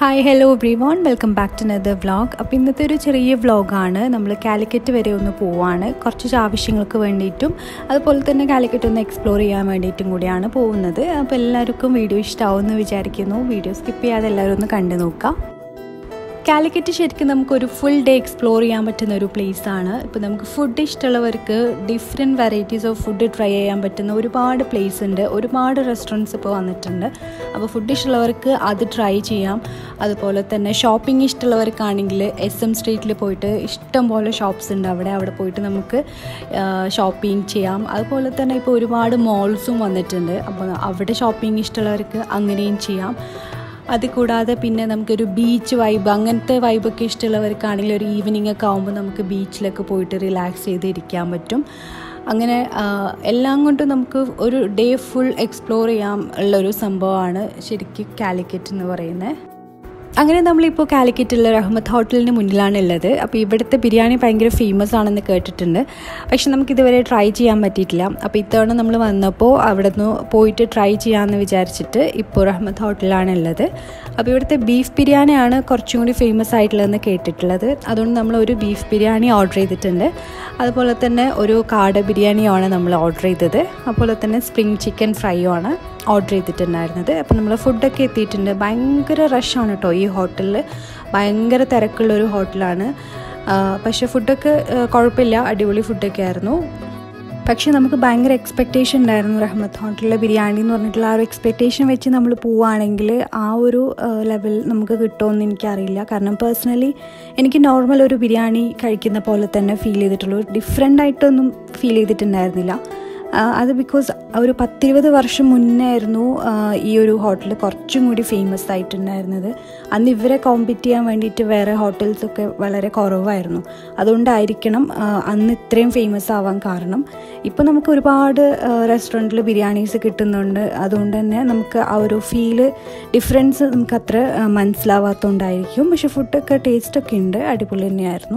hi hello everyone welcome back to another vlog അപ്പോൾ ഇന്നത്തെ ഒരു ചെറിയ വ്ളോഗാണ് നമ്മൾ കാലിക്കറ്റ് വരെ ഒന്ന് പോവാണ് കുറച്ച് ആവശ്യങ്ങൾക്ക് വേണ്ടിയിട്ടും അതുപോലെ തന്നെ കാലിക്കറ്റ് ഒന്ന് എക്സ്പ്ലോർ ചെയ്യാൻ വേണ്ടിയിട്ടും കൂടിയാണ് പോകുന്നത് അപ്പോൾ എല്ലാവർക്കും വീഡിയോ ഇഷ്ടമാവുമെന്ന് വിചാരിക്കുന്നു വീഡിയോ സ്കിപ്പ് ചെയ്യാതെ എല്ലാവരും ഒന്ന് കണ്ടു നോക്കാം കാലിക്കറ്റ് ശരിക്കും നമുക്കൊരു ഫുൾ ഡേ എക്സ്പ്ലോർ ചെയ്യാൻ പറ്റുന്ന ഒരു പ്ലേസ് ആണ് ഇപ്പോൾ നമുക്ക് ഫുഡ് ഇഷ്ടമുള്ളവർക്ക് different varieties of food try ചെയ്യാൻ പറ്റുന്ന ഒരുപാട് പ്ലേസ് ഉണ്ട് ഒരുപാട് റെസ്റ്റോറൻറ്റ്സ് ഇപ്പോൾ വന്നിട്ടുണ്ട് അപ്പോൾ ഫുഡ് ഇഷ്ടമുള്ളവർക്ക് അത് ട്രൈ ചെയ്യാം അതുപോലെ തന്നെ ഷോപ്പിംഗ് ഇഷ്ടമുള്ളവർക്കാണെങ്കിൽ എസ് എം സ്ട്രീറ്റിൽ പോയിട്ട് ഇഷ്ടം പോലെ ഷോപ്സ് ഉണ്ട് അവിടെ അവിടെ പോയിട്ട് നമുക്ക് ഷോപ്പിംഗ് ചെയ്യാം അതുപോലെ തന്നെ ഇപ്പോൾ ഒരുപാട് മോൾസും വന്നിട്ടുണ്ട് അപ്പോൾ അവിടെ ഷോപ്പിംഗ് ഇഷ്ടമുള്ളവർക്ക് അങ്ങനെയും ചെയ്യാം അത് കൂടാതെ പിന്നെ നമുക്കൊരു ബീച്ച് വൈബ് അങ്ങനത്തെ വൈബൊക്കെ ഇഷ്ടമുള്ളവർക്കാണെങ്കിൽ ഒരു ഈവനിങ് ഒക്കെ ആകുമ്പോൾ നമുക്ക് ബീച്ചിലൊക്കെ പോയിട്ട് റിലാക്സ് ചെയ്ത് ഇരിക്കാൻ പറ്റും അങ്ങനെ എല്ലാം കൊണ്ടും നമുക്ക് ഒരു ഡേ ഫുൾ എക്സ്പ്ലോർ ചെയ്യാൻ ഉള്ളൊരു സംഭവമാണ് ശരിക്കും കാലിക്കറ്റ് എന്ന് പറയുന്നത് അങ്ങനെ നമ്മളിപ്പോൾ കാലിക്കറ്റുള്ള റഹ്മത്ത് ഹോട്ടലിന് മുന്നിലാണ് ഉള്ളത് അപ്പോൾ ഇവിടുത്തെ ബിരിയാണി ഭയങ്കര ഫേമസ് ആണെന്ന് കേട്ടിട്ടുണ്ട് പക്ഷെ നമുക്കിതുവരെ ട്രൈ ചെയ്യാൻ പറ്റിയിട്ടില്ല അപ്പോൾ ഇത്തവണ നമ്മൾ വന്നപ്പോൾ അവിടെ നിന്ന് പോയിട്ട് ട്രൈ ചെയ്യാമെന്ന് വിചാരിച്ചിട്ട് ഇപ്പോൾ റഹ്മത്ത് ഹോട്ടലിലാണ് ഉള്ളത് അപ്പോൾ ഇവിടുത്തെ ബീഫ് ബിരിയാണിയാണ് കുറച്ചും കൂടി ഫേമസ് ആയിട്ടുള്ളതെന്ന് കേട്ടിട്ടുള്ളത് അതുകൊണ്ട് നമ്മൾ ഒരു ബീഫ് ബിരിയാണി ഓർഡർ ചെയ്തിട്ടുണ്ട് അതുപോലെ തന്നെ ഒരു കാട ബിരിയാണിയാണ് നമ്മൾ ഓർഡർ ചെയ്തത് അതുപോലെ തന്നെ സ്പ്രിങ് ചിക്കൻ ഫ്രൈയും ആണ് ഓർഡർ ചെയ്തിട്ടുണ്ടായിരുന്നത് അപ്പോൾ നമ്മൾ ഫുഡൊക്കെ എത്തിയിട്ടുണ്ട് ഭയങ്കര റഷാണ് കേട്ടോ ഈ ഹോട്ടലിൽ ഭയങ്കര തിരക്കുള്ളൊരു ഹോട്ടലാണ് പക്ഷേ ഫുഡൊക്കെ കുഴപ്പമില്ല അടിപൊളി ഫുഡൊക്കെ ആയിരുന്നു പക്ഷേ നമുക്ക് ഭയങ്കര എക്സ്പെക്റ്റേഷൻ ഉണ്ടായിരുന്നു റഹ്മത്ത് ഹോട്ടലിലെ ബിരിയാണി എന്ന് പറഞ്ഞിട്ടുള്ള ആ ഒരു എക്സ്പെക്റ്റേഷൻ വെച്ച് നമ്മൾ പോവുകയാണെങ്കിൽ ആ ഒരു ലെവൽ നമുക്ക് കിട്ടുമെന്ന് എനിക്കറിയില്ല കാരണം പേഴ്സണലി എനിക്ക് നോർമൽ ഒരു ബിരിയാണി കഴിക്കുന്ന പോലെ തന്നെ ഫീൽ ചെയ്തിട്ടുള്ളൂ ഡിഫറെൻ്റ് ആയിട്ടൊന്നും ഫീൽ ചെയ്തിട്ടുണ്ടായിരുന്നില്ല അത് ബിക്കോസ് ഒരു പത്തിരുപത് വർഷം മുന്നേ ആയിരുന്നു ഈ ഒരു ഹോട്ടൽ കുറച്ചും കൂടി ഫേമസ് ആയിട്ടുണ്ടായിരുന്നത് അന്ന് ഇവരെ കോമ്പീറ്റ് ചെയ്യാൻ വേണ്ടിയിട്ട് വേറെ ഹോട്ടൽസൊക്കെ വളരെ കുറവായിരുന്നു അതുകൊണ്ടായിരിക്കണം അന്ന് ഇത്രയും ഫേമസ് ആവാൻ കാരണം ഇപ്പോൾ നമുക്ക് ഒരുപാട് റെസ്റ്റോറൻറ്റിൽ ബിരിയാണീസ് കിട്ടുന്നുണ്ട് അതുകൊണ്ട് തന്നെ നമുക്ക് ആ ഒരു ഫീല് ഡിഫറൻസ് നമുക്ക് അത്ര മനസ്സിലാവാത്തതുകൊണ്ടായിരിക്കും പക്ഷെ ഫുഡൊക്കെ ടേസ്റ്റൊക്കെ ഉണ്ട് അടിപൊളി തന്നെയായിരുന്നു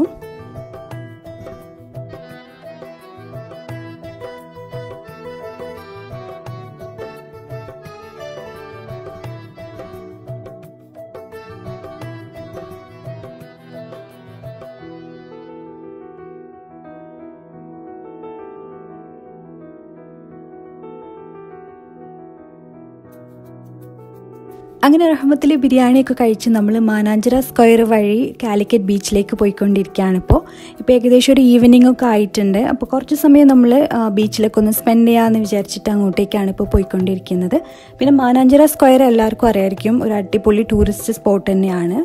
അങ്ങനെ റഹ്മത്തിൽ ബിരിയാണിയൊക്കെ കഴിച്ച് നമ്മൾ മാനാഞ്ചിറ സ്ക്വയർ വഴി കാലിക്കറ്റ് ബീച്ചിലേക്ക് പോയിക്കൊണ്ടിരിക്കുകയാണ് ഇപ്പോൾ ഇപ്പോൾ ഏകദേശം ഒരു ഈവനിങ് ഒക്കെ ആയിട്ടുണ്ട് അപ്പോൾ കുറച്ച് സമയം നമ്മൾ ബീച്ചിലൊക്കെ ഒന്ന് സ്പെൻഡ് ചെയ്യാമെന്ന് വിചാരിച്ചിട്ട് അങ്ങോട്ടേക്കാണ് ഇപ്പോൾ പോയിക്കൊണ്ടിരിക്കുന്നത് പിന്നെ മാനാഞ്ചിറ സ്ക്വയർ എല്ലാവർക്കും അറിയായിരിക്കും ഒരു അടിപൊളി ടൂറിസ്റ്റ് സ്പോട്ട് തന്നെയാണ്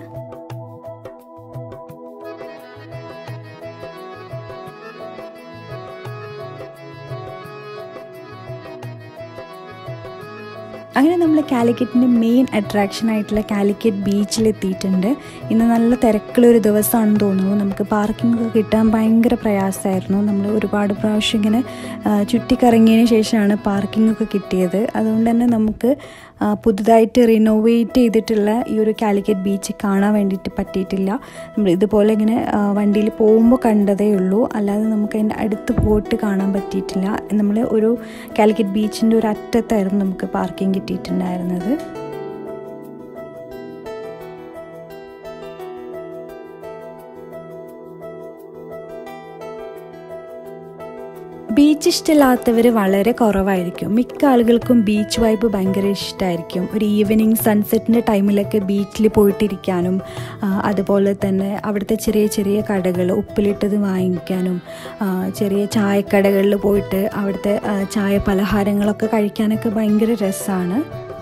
അങ്ങനെ നമ്മൾ കാലിക്കറ്റിൻ്റെ മെയിൻ അട്രാക്ഷൻ ആയിട്ടുള്ള കാലിക്കറ്റ് ബീച്ചിലെത്തിയിട്ടുണ്ട് ഇന്ന് നല്ല തിരക്കുള്ളൊരു ദിവസമാണെന്ന് തോന്നുന്നു നമുക്ക് പാർക്കിംഗ് ഒക്കെ കിട്ടാൻ ഭയങ്കര പ്രയാസമായിരുന്നു നമ്മൾ ഒരുപാട് പ്രാവശ്യം ഇങ്ങനെ ചുറ്റിക്കറങ്ങിയതിന് ശേഷമാണ് പാർക്കിംഗ് ഒക്കെ കിട്ടിയത് അതുകൊണ്ട് തന്നെ നമുക്ക് പുതുതായിട്ട് റിനോവേറ്റ് ചെയ്തിട്ടുള്ള ഈ ഒരു കാലിക്കറ്റ് ബീച്ച് കാണാൻ വേണ്ടിയിട്ട് പറ്റിയിട്ടില്ല നമ്മൾ ഇതുപോലെ ഇങ്ങനെ വണ്ടിയിൽ പോകുമ്പോൾ കണ്ടതേ ഉള്ളൂ അല്ലാതെ നമുക്ക് അതിൻ്റെ അടുത്ത് പോയിട്ട് കാണാൻ പറ്റിയിട്ടില്ല നമ്മൾ ഒരു കാലിക്കറ്റ് ബീച്ചിൻ്റെ ഒരു അറ്റത്തായിരുന്നു നമുക്ക് പാർക്കിംഗ് കിട്ടിയിട്ടുണ്ടായിരുന്നത് ബീച്ച് ഇഷ്ടമില്ലാത്തവർ വളരെ കുറവായിരിക്കും മിക്ക ആളുകൾക്കും ബീച്ച് വൈബ് ഭയങ്കര ഇഷ്ടമായിരിക്കും ഒരു ഈവനിങ് സൺസെറ്റിൻ്റെ ടൈമിലൊക്കെ ബീച്ചിൽ പോയിട്ടിരിക്കാനും അതുപോലെ തന്നെ അവിടുത്തെ ചെറിയ ചെറിയ കടകൾ ഉപ്പിലിട്ടത് വാങ്ങിക്കാനും ചെറിയ ചായക്കടകളിൽ പോയിട്ട് അവിടുത്തെ ചായ പലഹാരങ്ങളൊക്കെ കഴിക്കാനൊക്കെ ഭയങ്കര രസമാണ്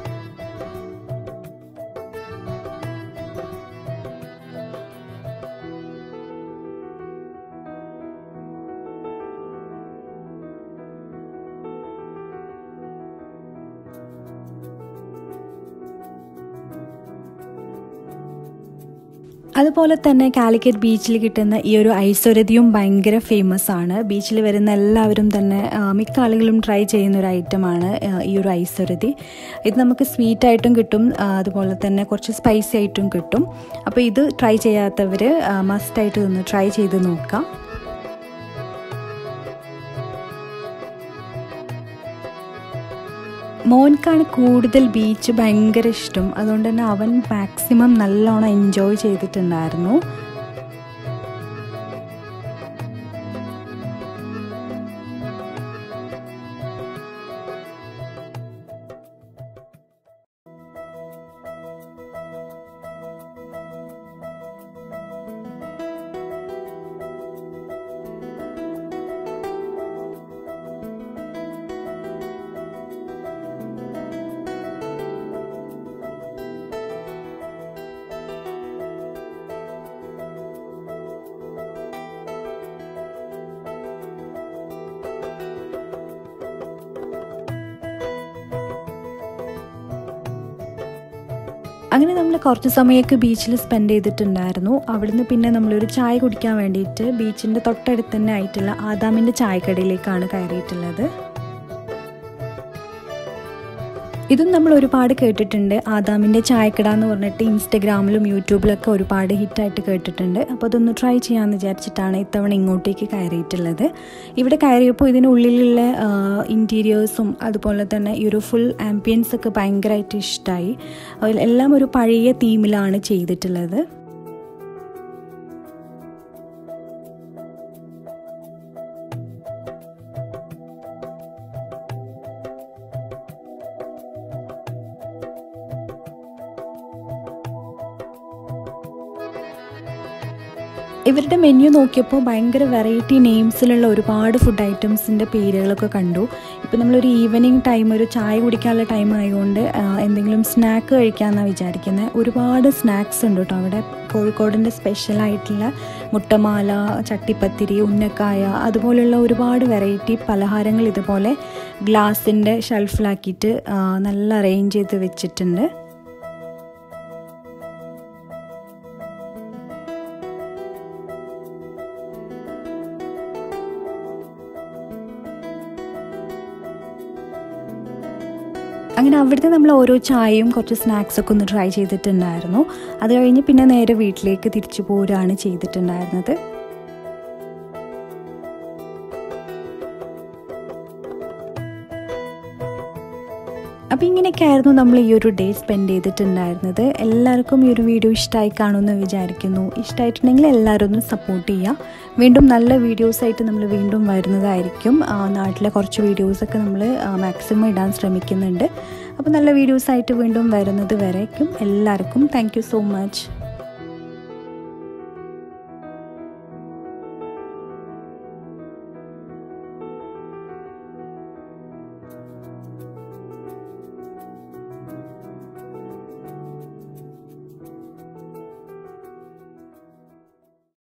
അതുപോലെ തന്നെ കാലിക്കറ്റ് ബീച്ചിൽ കിട്ടുന്ന ഈ ഒരു ഐശ്വര്യതയും ഭയങ്കര ഫേമസ് ആണ് ബീച്ചിൽ വരുന്ന എല്ലാവരും തന്നെ മിക്ക ആളുകളും ട്രൈ ചെയ്യുന്ന ഒരു ഐറ്റമാണ് ഈ ഒരു ഐശ്വര്യതി ഇത് നമുക്ക് സ്വീറ്റ് ആയിട്ടും കിട്ടും അതുപോലെ തന്നെ കുറച്ച് സ്പൈസി ആയിട്ടും കിട്ടും അപ്പോൾ ഇത് ട്രൈ ചെയ്യാത്തവർ മസ്റ്റായിട്ട് ഒന്ന് ട്രൈ ചെയ്ത് നോക്കാം മോൻക്കാണ് കൂടുതൽ ബീച്ച് ഭയങ്കര ഇഷ്ടം അതുകൊണ്ട് തന്നെ അവൻ മാക്സിമം നല്ലോണം എൻജോയ് ചെയ്തിട്ടുണ്ടായിരുന്നു അങ്ങനെ നമ്മൾ കുറച്ച് സമയമൊക്കെ ബീച്ചിൽ സ്പെൻഡ് ചെയ്തിട്ടുണ്ടായിരുന്നു അവിടുന്ന് പിന്നെ നമ്മളൊരു ചായ കുടിക്കാൻ വേണ്ടിയിട്ട് ബീച്ചിൻ്റെ തൊട്ടടുത്ത് തന്നെ ആയിട്ടുള്ള ആദാമിൻ്റെ ചായക്കടയിലേക്കാണ് കയറിയിട്ടുള്ളത് ഇതും നമ്മൾ ഒരുപാട് കേട്ടിട്ടുണ്ട് ആദാമിൻ്റെ ചായക്കട എന്ന് പറഞ്ഞിട്ട് ഇൻസ്റ്റഗ്രാമിലും യൂട്യൂബിലൊക്കെ ഒരുപാട് ഹിറ്റായിട്ട് കേട്ടിട്ടുണ്ട് അപ്പോൾ അതൊന്ന് ട്രൈ ചെയ്യാമെന്ന് വിചാരിച്ചിട്ടാണ് ഇത്തവണ ഇങ്ങോട്ടേക്ക് കയറിയിട്ടുള്ളത് ഇവിടെ കയറിയപ്പോൾ ഇതിനുള്ളിലുള്ള ഇൻറ്റീരിയേഴ്സും അതുപോലെ തന്നെ ഈ ഒരു ഫുൾ ആംബിയൻസ് ഒക്കെ ഭയങ്കരമായിട്ട് ഇഷ്ടമായി എല്ലാം ഒരു പഴയ തീമിലാണ് ചെയ്തിട്ടുള്ളത് ഇവരുടെ മെനു നോക്കിയപ്പോൾ ഭയങ്കര വെറൈറ്റി നെയിംസിലുള്ള ഒരുപാട് ഫുഡ് ഐറ്റംസിൻ്റെ പേരുകളൊക്കെ കണ്ടു ഇപ്പോൾ നമ്മളൊരു ഈവനിങ് ടൈം ഒരു ചായ കുടിക്കാനുള്ള ടൈം ആയതുകൊണ്ട് എന്തെങ്കിലും സ്നാക്ക് കഴിക്കാമെന്നാണ് വിചാരിക്കുന്നത് ഒരുപാട് സ്നാക്സ് ഉണ്ട് കേട്ടോ അവിടെ കോഴിക്കോടിൻ്റെ സ്പെഷ്യലായിട്ടുള്ള മുട്ടമാല ചട്ടിപ്പത്തിരി ഉന്നക്കായ അതുപോലുള്ള ഒരുപാട് വെറൈറ്റി പലഹാരങ്ങൾ ഇതുപോലെ ഗ്ലാസിൻ്റെ ഷെൽഫിലാക്കിയിട്ട് നല്ല അറേഞ്ച് ചെയ്ത് വെച്ചിട്ടുണ്ട് അങ്ങനെ അവിടുത്തെ നമ്മൾ ഓരോ ചായയും കുറച്ച് സ്നാക്സൊക്കെ ഒന്ന് ട്രൈ ചെയ്തിട്ടുണ്ടായിരുന്നു അത് കഴിഞ്ഞ് പിന്നെ നേരെ വീട്ടിലേക്ക് തിരിച്ചു പോരുകയാണ് ചെയ്തിട്ടുണ്ടായിരുന്നത് അപ്പോൾ ഇങ്ങനെയൊക്കെയായിരുന്നു നമ്മൾ ഈ ഒരു ഡേ സ്പെൻഡ് ചെയ്തിട്ടുണ്ടായിരുന്നത് എല്ലാവർക്കും ഈ ഒരു വീഡിയോ ഇഷ്ടമായി കാണുമെന്ന് വിചാരിക്കുന്നു ഇഷ്ടമായിട്ടുണ്ടെങ്കിൽ എല്ലാവരും ഒന്ന് സപ്പോർട്ട് ചെയ്യുക വീണ്ടും നല്ല വീഡിയോസായിട്ട് നമ്മൾ വീണ്ടും വരുന്നതായിരിക്കും നാട്ടിലെ കുറച്ച് വീഡിയോസൊക്കെ നമ്മൾ മാക്സിമം ഇടാൻ ശ്രമിക്കുന്നുണ്ട് അപ്പോൾ നല്ല വീഡിയോസായിട്ട് വീണ്ടും വരുന്നത് വരേക്കും എല്ലാവർക്കും താങ്ക് സോ മച്ച്